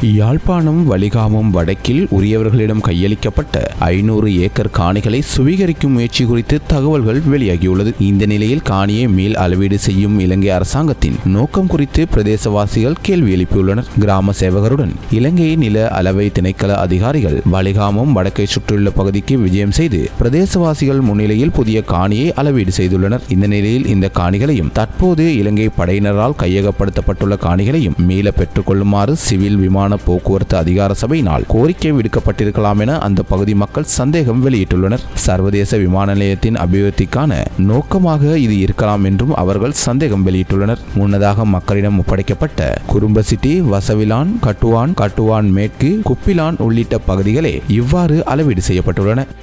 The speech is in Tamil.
யாழ்ப்பாணம் வலிகாமம் வடக்கில் உரியவர்களிடம் கையளிக்கப்பட்ட ஐநூறு ஏக்கர் காணிகளை சுவீகரிக்கும் முயற்சி குறித்து தகவல்கள் வெளியாகியுள்ளது இந்த நிலையில் காணியை மேல் அளவீடு செய்யும் இலங்கை அரசாங்கத்தின் நோக்கம் குறித்து பிரதேசவாசிகள் கேள்வி எழுப்பியுள்ளனர் கிராம சேவகருடன் இலங்கை நில அளவை திணைக்கள அதிகாரிகள் வலிகாமம் வடக்கை சுற்றியுள்ள பகுதிக்கு விஜயம் செய்து பிரதேசவாசிகள் முன்னிலையில் புதிய காணியை அளவீடு செய்துள்ளனர் இந்த நிலையில் இந்த காணிகளையும் தற்போது இலங்கை படையினரால் கையகப்படுத்தப்பட்டுள்ள காணிகளையும் மீள பெற்றுக்கொள்ளுமாறு சிவில் விமான போக்குவரத்து அதிகார சபையினால் கோரிக்கை விடுக்கப்பட்டிருக்கலாம் என அந்த பகுதி மக்கள் சந்தேகம் வெளியிட்டுள்ளனர் சர்வதேச விமான நிலையத்தின் அபிவிருத்திக்கான நோக்கமாக இது இருக்கலாம் என்றும் அவர்கள் சந்தேகம் வெளியிட்டுள்ளனர் முன்னதாக மக்களிடம் ஒப்படைக்கப்பட்ட குறும்ப சிட்டி வசவிலான் கட்டுவான் கட்டுவான் மேற்கு குப்பிலான் உள்ளிட்ட பகுதிகளே இவ்வாறு அளவீடு செய்யப்பட்டுள்ளன